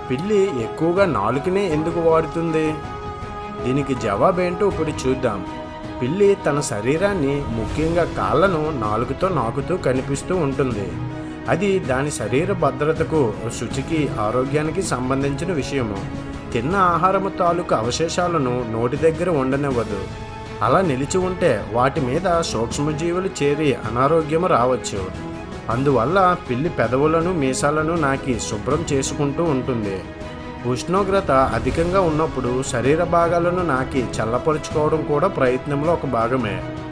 పిల్లి ఎక్కువగా నాలుకనే ఎందుకు వాడుతుంది దీనికి జవాబేంటో ఇప్పుడు చూద్దాం పిల్లి తన శరీరాన్ని ముఖ్యంగా కాళ్ళను నాలుగుతో నాకుతూ కనిపిస్తూ ఉంటుంది అది దాని శరీర భద్రతకు శుచికి ఆరోగ్యానికి సంబంధించిన విషయము తిన్న ఆహారము తాలూకు అవశేషాలను నోటి దగ్గర ఉండనివ్వదు అలా నిలిచి ఉంటే వాటి మీద సూక్ష్మజీవులు చేరి అనారోగ్యము రావచ్చు అందువల్ల పిల్లి పెదవులను మీసాలను నాకి శుభ్రం చేసుకుంటూ ఉంటుంది ఉష్ణోగ్రత అధికంగా ఉన్నప్పుడు శరీర భాగాలను నాకి చల్లపరుచుకోవడం కూడా ప్రయత్నంలో ఒక భాగమే